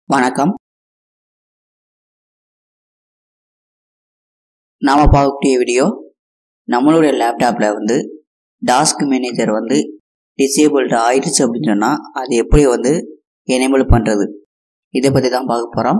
வணக்கம் நாம் பார்க்கக்கூடிய வீடியோ நம்மளுடைய லேப்டாப்பில் வந்து டாஸ்க் மேனேஜர் வந்து டிசேபிள்டு ஆயிடுச்சு அப்படின்னு சொன்னால் அது எப்படி வந்து எனேபிள் பண்ணுறது இதை பற்றி தான் பார்க்க போகிறோம்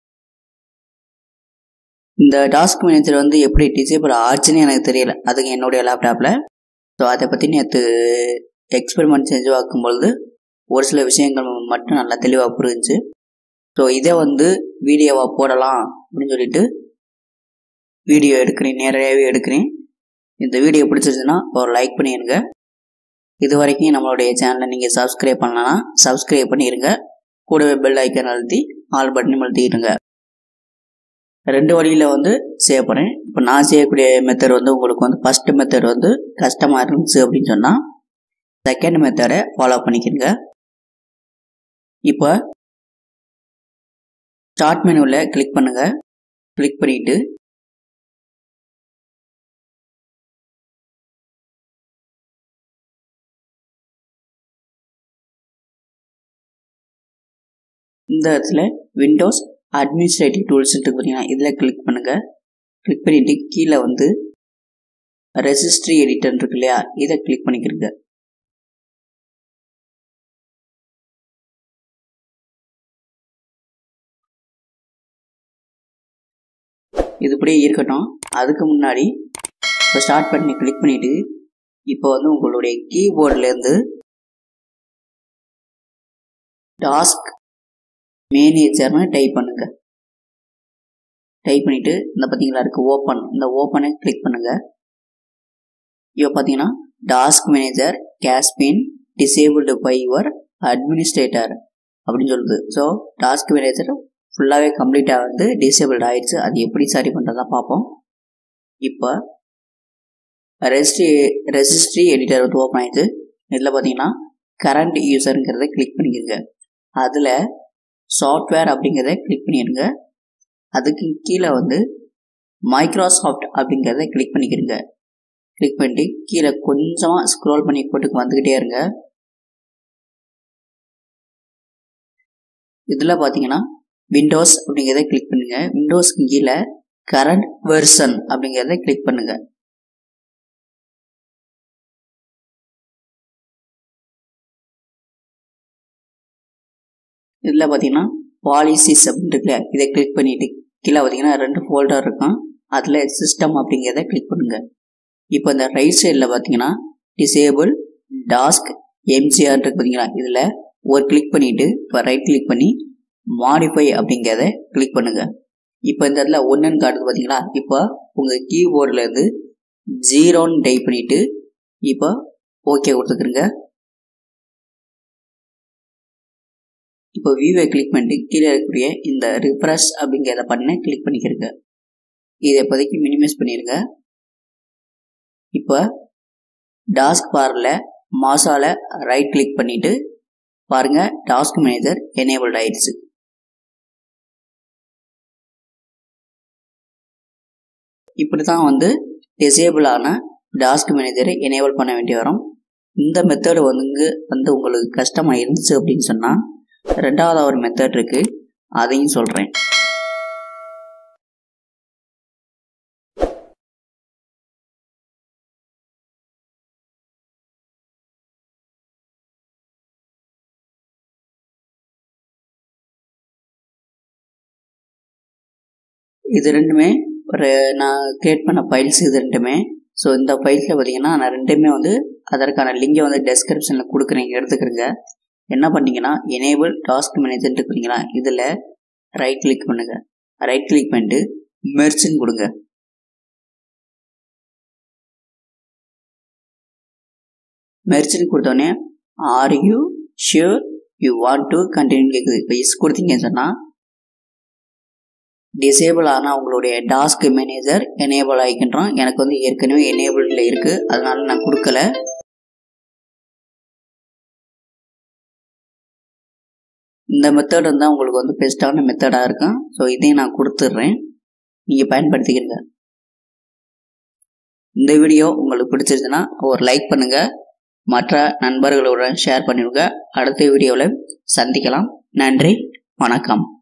இந்த டாஸ்க் மேனேஜர் வந்து எப்படி டிசேபிள் ஆச்சுன்னு எனக்கு தெரியல அதுக்கு என்னுடைய லேப்டாப்பில் ஸோ அதை பற்றி நேற்று எக்ஸ்பெரிமெண்ட் செஞ்சு பார்க்கும்பொழுது ஒரு சில விஷயங்கள் மட்டும் நல்லா தெளிவாக புரிஞ்சுச்சு ஸோ இதை வந்து வீடியோவாக போடலாம் அப்படின்னு சொல்லிட்டு வீடியோ எடுக்கிறேன் நேரடியாகவே எடுக்கிறேன் இந்த வீடியோ பிடிச்சிருச்சுன்னா ஒரு லைக் பண்ணிடுங்க இது வரைக்கும் நம்மளுடைய சேனலை நீங்கள் சப்ஸ்கிரைப் பண்ணலன்னா சப்ஸ்கிரைப் பண்ணிடுங்க கூடவே பெல் ஐக்கன் அழுத்தி ஆல் பட்டனையும் அழுத்திக்கிட்டுங்க ரெண்டு வழியில் வந்து செய்ய போகிறேன் இப்போ நான் செய்யக்கூடிய மெத்தட் வந்து உங்களுக்கு வந்து ஃபஸ்ட்டு மெத்தட் வந்து கஷ்டமாக இருந்துச்சு அப்படின்னு சொன்னால் செகண்ட் மெத்தடை ஃபாலோ பண்ணிக்கிறங்க இப்போ ஸ்டார்ட் மெனுவில் கிளிக் பண்ணுங்க கிளிக் பண்ணிட்டு இந்த இடத்துல விண்டோஸ் அட்மினிஸ்ட்ரேட்டிவ் டூல்ஸ் இருக்கு பார்த்தீங்கன்னா இதில் கிளிக் பண்ணுங்க கிளிக் பண்ணிட்டு கீழே வந்து ரெஜிஸ்ட்ரி எடிட்டர் இருக்கு இல்லையா இதை கிளிக் பண்ணிக்கிறங்க இது இப்படியே இருக்கட்டும் அதுக்கு முன்னாடி இப்போ ஸ்டார்ட் பண்ணி கிளிக் பண்ணிவிட்டு இப்போ வந்து உங்களுடைய கீபோர்ட்லேருந்து டாஸ்க் மேனேஜர்னு டைப் பண்ணுங்க டைப் பண்ணிவிட்டு இந்த பார்த்தீங்களா இருக்குது ஓப்பன் இந்த ஓப்பனை கிளிக் பண்ணுங்க இப்போ பார்த்தீங்கன்னா task manager has been disabled by your administrator அப்படின்னு சொல்லுது ஸோ டாஸ்க் மேனேஜர் ஃபுல்லாகவே கம்ப்ளீட்டாக வந்து டிசேபிள்ட் ஆயிடுச்சு அது எப்படி சரி பண்ணுறதா பார்ப்போம் இப்போ ரெஜிஸ்ட்ரி ரெஜிஸ்ட்ரி எடிட்டர் வந்து ஓப்பன் ஆயிடுச்சு இதில் பார்த்தீங்கன்னா கரண்ட் யூசருங்கிறத கிளிக் பண்ணிக்கோங்க அதில் சாஃப்ட்வேர் அப்படிங்கிறத கிளிக் பண்ணிடுங்க அதுக்கு கீழே வந்து மைக்ரோசாஃப்ட் அப்படிங்கிறத கிளிக் பண்ணிக்கிறங்க கிளிக் பண்ணிட்டு கீழே கொஞ்சமாக ஸ்க்ரோல் பண்ணி போட்டுக்கு வந்துக்கிட்டே இருங்க இதில் பார்த்தீங்கன்னா விண்டோஸ் அப்படிங்கிறத கிளிக் பண்ணுங்க விண்டோஸ்க்கு கீழே கரண்ட் வெர்சன் அப்படிங்கிறத கிளிக் பண்ணுங்க இதில் பார்த்தீங்கன்னா பாலிசிஸ் அப்படின்னு இருக்குல்ல இதை கிளிக் பண்ணிட்டு கீழே பார்த்தீங்கன்னா ரெண்டு ஃபோல்டர் இருக்கும் அதில் சிஸ்டம் அப்படிங்கிறத கிளிக் பண்ணுங்க இப்போ இந்த ரைட் சைடில் பார்த்தீங்கன்னா டிசேபிள் டாஸ்க் எம்ஜிஆர் இருக்கு பார்த்தீங்களா இதில் ஒரு கிளிக் பண்ணிட்டு இப்போ ரைட் கிளிக் பண்ணி மாடிஃபை அப்படிங்கிறத கிளிக் பண்ணுங்க இப்போ இந்த இடத்துல ஒன்றுன்னு காட்டுது பார்த்தீங்களா இப்போ உங்கள் கீபோர்ட்லேருந்து ஜீரோன்னு டைப் பண்ணிட்டு இப்போ ஓகே கொடுத்துக்கிறங்க இப்போ வியூவை கிளிக் பண்ணிட்டு கீழே இருக்கக்கூடிய இந்த ரிஃப்ரெஷ் அப்படிங்கிறத பண்ண கிளிக் பண்ணிக்கிறங்க இதை இப்போதைக்கு மினிமைஸ் பண்ணிடுங்க இப்போ டாஸ்க் பாரில் மாசால ரைட் கிளிக் பண்ணிட்டு பாருங்க டாஸ்க் மேனேஜர் எனேபிள்ட் ஆயிடுச்சு இப்படி தான் வந்து டிசேபிள் ஆன டாஸ்க் மேனேஜரை எனேபிள் பண்ண வேண்டி வரும் இந்த மெத்தடு வந்து வந்து உங்களுக்கு கஷ்டமாக இருந்துச்சு அப்படின்னு சொன்னால் ரெண்டாவது ஒரு மெத்தட் இருக்கு அதையும் சொல்கிறேன் இது ரெண்டுமே ஒரு நான் கிரியேட் பண்ண ஃபைல்ஸ் இது ரெண்டுமே ஸோ இந்த ஃபைல்ஸில் பார்த்தீங்கன்னா நான் ரெண்டுமே வந்து அதற்கான லிங்கை வந்து டெஸ்கிரிப்ஷனில் கொடுக்குறேன் எடுத்துக்கிறேங்க என்ன பண்ணீங்கன்னா எனேபிள் டாஸ்க் மேனேஜர் இருக்கிறீங்களா இதில் ரைட் கிளிக் பண்ணுங்க ரைட் கிளிக் பண்ணிட்டு மெர்ச்சின்னு கொடுங்க மெர்ச்சின்னு கொடுத்தோடனே are you sure you want to continue கேட்குது இப்போ இஸ் கொடுத்தீங்கன்னு சொன்னால் டிசேபிள் ஆனால் உங்களுடைய டாஸ்க் மேனேஜர் எனேபிள் ஆகிக்கின்றோம் எனக்கு வந்து ஏற்கனவே எனேபிளில் இருக்குது அதனால நான் கொடுக்கல இந்த மெத்தட் இருந்தால் உங்களுக்கு வந்து பெஸ்ட்டான மெத்தடாக இருக்கும் ஸோ இதையும் நான் கொடுத்துட்றேன் நீங்கள் பயன்படுத்திக்கிறீங்க இந்த வீடியோ உங்களுக்கு பிடிச்சிருச்சுன்னா ஒரு லைக் பண்ணுங்கள் மற்ற நண்பர்களுடன் ஷேர் பண்ணிவிடுங்க அடுத்த வீடியோவில் சந்திக்கலாம் நன்றி வணக்கம்